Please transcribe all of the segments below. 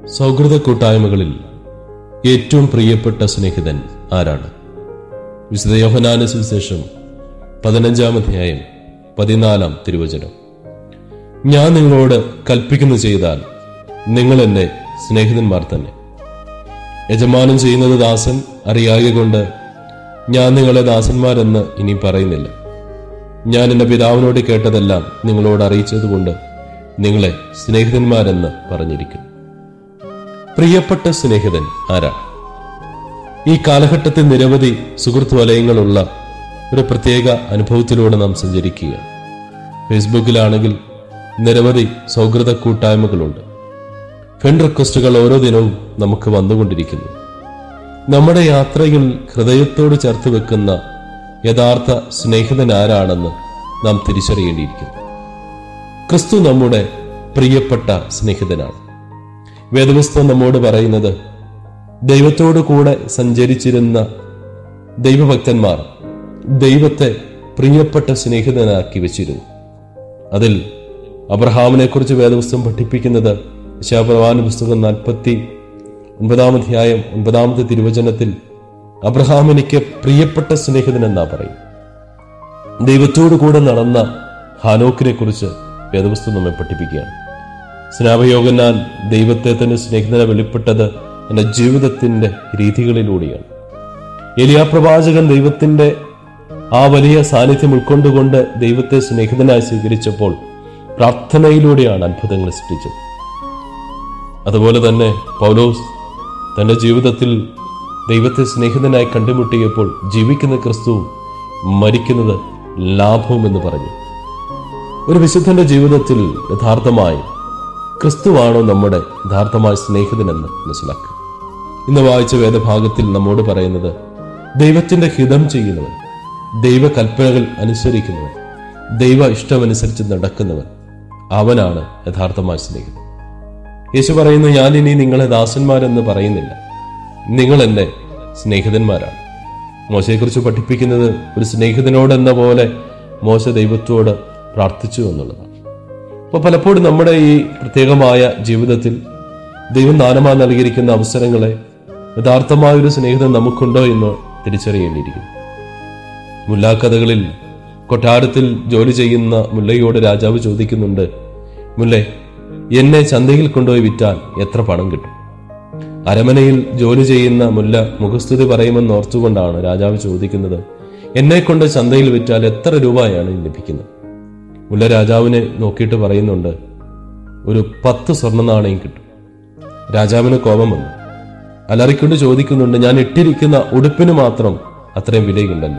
സൗഹൃദ കൂട്ടായ്മകളിൽ ഏറ്റവും പ്രിയപ്പെട്ട സ്നേഹിതൻ ആരാണ് വിശുദ്ധ യോഹനാന സുവിശേഷം പതിനഞ്ചാം അധ്യായം പതിനാലാം തിരുവചനം ഞാൻ നിങ്ങളോട് കൽപ്പിക്കുന്നു ചെയ്താൽ നിങ്ങൾ എന്റെ സ്നേഹിതന്മാർ തന്നെ യജമാനം ചെയ്യുന്നത് ദാസൻ അറിയാകെ കൊണ്ട് ഞാൻ നിങ്ങളെ ദാസന്മാരെന്ന് ഇനി പറയുന്നില്ല ഞാൻ എന്റെ പിതാവിനോട് കേട്ടതെല്ലാം നിങ്ങളോട് അറിയിച്ചതുകൊണ്ട് നിങ്ങളെ സ്നേഹിതന്മാരെന്ന് പറഞ്ഞിരിക്കുന്നു പ്രിയപ്പെട്ട സ്നേഹിതൻ ആരാണ് ഈ കാലഘട്ടത്തിൽ നിരവധി സുഹൃത്ത് വലയങ്ങളുള്ള ഒരു പ്രത്യേക അനുഭവത്തിലൂടെ നാം സഞ്ചരിക്കുക ഫേസ്ബുക്കിലാണെങ്കിൽ നിരവധി സൗഹൃദ കൂട്ടായ്മകളുണ്ട് ഫ്രണ്ട് റിക്വസ്റ്റുകൾ ഓരോ ദിനവും നമുക്ക് വന്നുകൊണ്ടിരിക്കുന്നു നമ്മുടെ യാത്രയിൽ ഹൃദയത്തോട് ചേർത്ത് വെക്കുന്ന യഥാർത്ഥ സ്നേഹിതൻ ആരാണെന്ന് നാം തിരിച്ചറിയേണ്ടിയിരിക്കുന്നു ക്രിസ്തു നമ്മുടെ പ്രിയപ്പെട്ട സ്നേഹിതനാണ് വേദപുസ്തകം നമ്മോട് പറയുന്നത് ദൈവത്തോടു കൂടെ സഞ്ചരിച്ചിരുന്ന ദൈവഭക്തന്മാർ ദൈവത്തെ പ്രിയപ്പെട്ട സ്നേഹിതനാക്കി വെച്ചിരുന്നു അതിൽ അബ്രഹാമിനെ കുറിച്ച് വേദപുസ്തകം പഠിപ്പിക്കുന്നത് ശാപ്രവാന പുസ്തകം നാൽപ്പത്തി ഒൻപതാം അധ്യായം ഒൻപതാമത്തെ തിരുവചനത്തിൽ അബ്രഹാം എനിക്ക് പ്രിയപ്പെട്ട സ്നേഹിതനെന്നാ പറയും ദൈവത്തോടു കൂടെ നടന്ന ഹാനോക്കിനെ കുറിച്ച് വേദപുസ്തകം നമ്മെ പഠിപ്പിക്കുകയാണ് സ്നാപയോഗനാൻ ദൈവത്തെ തന്നെ സ്നേഹിതനെ വെളിപ്പെട്ടത് എന്റെ ജീവിതത്തിന്റെ രീതികളിലൂടെയാണ് എലിയാ പ്രവാചകൻ ദൈവത്തിന്റെ ആ വലിയ സാന്നിധ്യം ഉൾക്കൊണ്ടുകൊണ്ട് ദൈവത്തെ സ്നേഹിതനായി സ്വീകരിച്ചപ്പോൾ പ്രാർത്ഥനയിലൂടെയാണ് അത്ഭുതങ്ങൾ സൃഷ്ടിച്ചത് അതുപോലെ തന്നെ പൗലോസ് തന്റെ ജീവിതത്തിൽ ദൈവത്തെ സ്നേഹിതനായി കണ്ടുമുട്ടിയപ്പോൾ ജീവിക്കുന്ന ക്രിസ്തുവും മരിക്കുന്നത് ലാഭവും എന്ന് പറഞ്ഞു ഒരു വിശുദ്ധന്റെ ജീവിതത്തിൽ യഥാർത്ഥമായി ക്രിസ്തുവാണോ നമ്മുടെ യഥാർത്ഥമായ സ്നേഹിതനെന്ന് മനസ്സിലാക്കുക ഇന്ന് വായിച്ച വേദഭാഗത്തിൽ നമ്മോട് പറയുന്നത് ദൈവത്തിന്റെ ഹിതം ചെയ്യുന്നവൻ ദൈവ കൽപ്പനകൾ അനുസരിക്കുന്നവൻ ദൈവ ഇഷ്ടമനുസരിച്ച് നടക്കുന്നവൻ അവനാണ് യഥാർത്ഥമായ സ്നേഹിതൻ യേശു പറയുന്നു ഞാൻ ഇനി നിങ്ങളെ ദാസന്മാരെന്ന് പറയുന്നില്ല നിങ്ങൾ എന്റെ സ്നേഹിതന്മാരാണ് മോശയെക്കുറിച്ച് പഠിപ്പിക്കുന്നത് ഒരു സ്നേഹിതനോടെന്ന പോലെ മോശ ദൈവത്തോട് പ്രാർത്ഥിച്ചു എന്നുള്ളതാണ് അപ്പോൾ പലപ്പോഴും നമ്മുടെ ഈ പ്രത്യേകമായ ജീവിതത്തിൽ ദൈവം ദാനമായി നൽകിയിരിക്കുന്ന അവസരങ്ങളെ യഥാർത്ഥമായ ഒരു സ്നേഹിതം നമുക്കുണ്ടോ എന്ന് തിരിച്ചറിയേണ്ടിയിരിക്കുന്നു മുല്ലാക്കഥകളിൽ കൊട്ടാരത്തിൽ ജോലി ചെയ്യുന്ന മുല്ലയോട് രാജാവ് ചോദിക്കുന്നുണ്ട് മുല്ലേ എന്നെ ചന്തയിൽ കൊണ്ടുപോയി വിറ്റാൽ എത്ര പണം കിട്ടും അരമനയിൽ ജോലി ചെയ്യുന്ന മുല്ല മുഖസ്തുതി പറയുമെന്ന് ഓർത്തുകൊണ്ടാണ് രാജാവ് ചോദിക്കുന്നത് എന്നെ കൊണ്ട് ചന്തയിൽ വിറ്റാൽ എത്ര രൂപയാണ് ലഭിക്കുന്നത് മുല്ല രാജാവിനെ നോക്കിയിട്ട് പറയുന്നുണ്ട് ഒരു പത്ത് സ്വർണ്ണ നാണയം കിട്ടും രാജാവിന് കോപം വന്നു അലറിക്കൊണ്ട് ചോദിക്കുന്നുണ്ട് ഞാൻ ഇട്ടിരിക്കുന്ന ഉടുപ്പിന് മാത്രം അത്രയും വിലയുണ്ടല്ലോ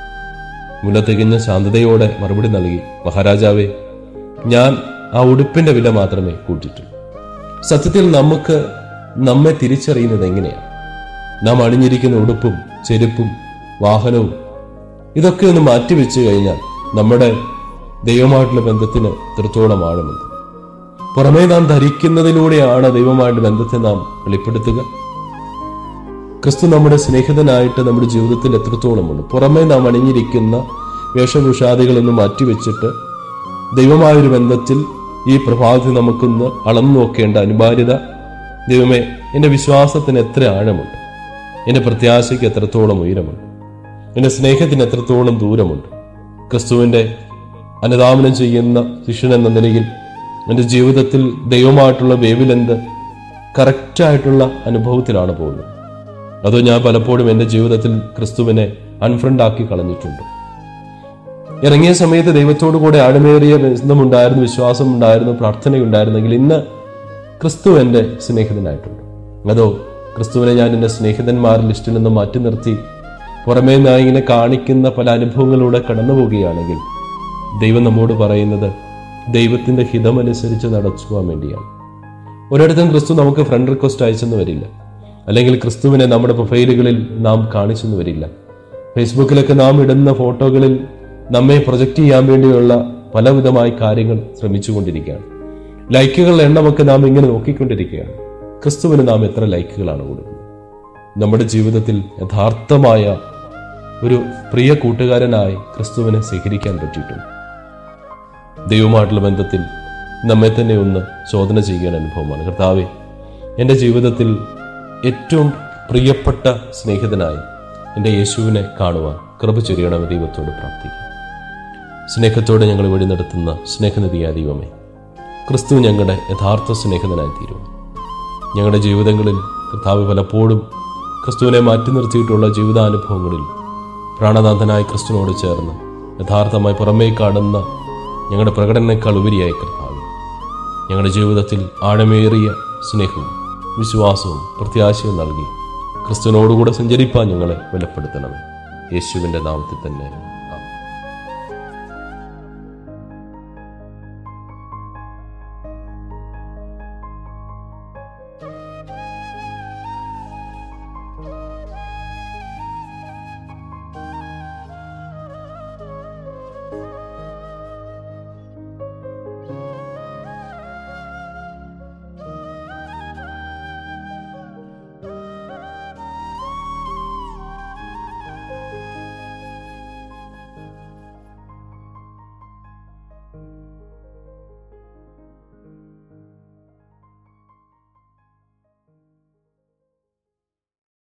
മുല്ല തികഞ്ഞ ശാന്തതയോടെ മറുപടി നൽകി മഹാരാജാവേ ഞാൻ ആ ഉടുപ്പിന്റെ വില മാത്രമേ കൂട്ടിയിട്ടുള്ളൂ സത്യത്തിൽ നമുക്ക് നമ്മെ തിരിച്ചറിയുന്നത് എങ്ങനെയാണ് നാം അണിഞ്ഞിരിക്കുന്ന ഉടുപ്പും ചെരുപ്പും വാഹനവും ഇതൊക്കെ ഒന്ന് മാറ്റിവെച്ചു കഴിഞ്ഞാൽ നമ്മുടെ ദൈവമായിട്ടുള്ള ബന്ധത്തിന് എത്രത്തോളം ആഴമുണ്ട് പുറമേ നാം ധരിക്കുന്നതിലൂടെയാണ് ദൈവമായിട്ട് ബന്ധത്തെ നാം വെളിപ്പെടുത്തുക ക്രിസ്തു നമ്മുടെ സ്നേഹിതനായിട്ട് നമ്മുടെ ജീവിതത്തിൽ എത്രത്തോളമുണ്ട് പുറമേ നാം അണിഞ്ഞിരിക്കുന്ന വേഷഭൂഷാദികളൊന്നും മാറ്റിവെച്ചിട്ട് ദൈവമായൊരു ബന്ധത്തിൽ ഈ പ്രഭാതത്തിൽ നമുക്കൊന്ന് അളന്നു നോക്കേണ്ട അനിവാര്യത ദൈവമേ എൻ്റെ വിശ്വാസത്തിന് എത്ര ആഴമുണ്ട് എൻ്റെ പ്രത്യാശയ്ക്ക് എത്രത്തോളം ഉയരമുണ്ട് എൻ്റെ സ്നേഹത്തിന് എത്രത്തോളം ദൂരമുണ്ട് ക്രിസ്തുവിൻ്റെ അനുധാവനം ചെയ്യുന്ന ശിഷ്യൻ എന്ന നിലയിൽ എൻ്റെ ജീവിതത്തിൽ ദൈവമായിട്ടുള്ള വേവിലെന്ത് കറക്റ്റായിട്ടുള്ള അനുഭവത്തിലാണ് പോകുന്നത് അതോ ഞാൻ പലപ്പോഴും എൻ്റെ ജീവിതത്തിൽ ക്രിസ്തുവിനെ അൺഫ്രണ്ട് ആക്കി കളഞ്ഞിട്ടുണ്ട് ഇറങ്ങിയ സമയത്ത് ദൈവത്തോടു കൂടെ ആഴമേറിയ ബന്ധമുണ്ടായിരുന്നു വിശ്വാസം ഉണ്ടായിരുന്നു പ്രാർത്ഥനയുണ്ടായിരുന്നെങ്കിൽ ഇന്ന് ക്രിസ്തു എൻ്റെ സ്നേഹിതനായിട്ടുണ്ട് അതോ ക്രിസ്തുവിനെ ഞാൻ എൻ്റെ സ്നേഹിതന്മാർ ലിസ്റ്റിൽ നിന്ന് മാറ്റി നിർത്തി പുറമേ ഞാൻ ഇങ്ങനെ കാണിക്കുന്ന പല അനുഭവങ്ങളിലൂടെ കടന്നു പോവുകയാണെങ്കിൽ ദൈവം നമ്മോട് പറയുന്നത് ദൈവത്തിന്റെ ഹിതമനുസരിച്ച് നടത്തുവാൻ വേണ്ടിയാണ് ഒരിടത്തും ക്രിസ്തു നമുക്ക് ഫ്രണ്ട് റിക്വസ്റ്റ് അയച്ചെന്ന് വരില്ല അല്ലെങ്കിൽ ക്രിസ്തുവിനെ നമ്മുടെ പ്രൊഫൈലുകളിൽ നാം കാണിച്ചെന്ന് വരില്ല ഫേസ്ബുക്കിലൊക്കെ നാം ഇടുന്ന ഫോട്ടോകളിൽ നമ്മെ പ്രൊജക്റ്റ് ചെയ്യാൻ വേണ്ടിയുള്ള പലവിധമായ കാര്യങ്ങൾ ശ്രമിച്ചുകൊണ്ടിരിക്കുകയാണ് ലൈക്കുകളുടെ എണ്ണമൊക്കെ നാം ഇങ്ങനെ നോക്കിക്കൊണ്ടിരിക്കുകയാണ് ക്രിസ്തുവിന് നാം എത്ര ലൈക്കുകളാണ് കൊടുക്കുന്നത് നമ്മുടെ ജീവിതത്തിൽ യഥാർത്ഥമായ ഒരു പ്രിയ കൂട്ടുകാരനായി ക്രിസ്തുവിനെ സ്വീകരിക്കാൻ പറ്റിയിട്ടുണ്ട് ദൈവമായിട്ടുള്ള ബന്ധത്തിൽ നമ്മെ തന്നെ ഒന്ന് ചോദന ചെയ്യുന്ന അനുഭവമാണ് കർത്താവെ എൻ്റെ ജീവിതത്തിൽ ഏറ്റവും പ്രിയപ്പെട്ട സ്നേഹിതനായി എൻ്റെ യേശുവിനെ കാണുവാൻ കൃപ ചൊരിയണമെന്ന് ദൈവത്തോട് പ്രാർത്ഥിക്കും സ്നേഹത്തോടെ ഞങ്ങൾ വഴി നടത്തുന്ന സ്നേഹനിധിയായ ദൈവമേ ക്രിസ്തു ഞങ്ങളുടെ യഥാർത്ഥ സ്നേഹിതനായി തീരും ഞങ്ങളുടെ ജീവിതങ്ങളിൽ കർത്താവ് പലപ്പോഴും ക്രിസ്തുവിനെ മാറ്റി നിർത്തിയിട്ടുള്ള ജീവിതാനുഭവങ്ങളിൽ പ്രാണനാഥനായ ക്രിസ്തുവിനോട് ചേർന്ന് യഥാർത്ഥമായി പുറമേ കാണുന്ന ഞങ്ങളുടെ പ്രകടനേക്കാൾ ഉപരിയായി കർത്താവ് ഞങ്ങളുടെ ജീവിതത്തിൽ ആഴമേറിയ സ്നേഹവും വിശ്വാസവും പ്രത്യാശയും നൽകി ക്രിസ്തുവിനോടുകൂടെ സഞ്ചരിപ്പാൻ ഞങ്ങളെ ബലപ്പെടുത്തണമേ യേശുവിൻ്റെ നാമത്തിൽ തന്നെ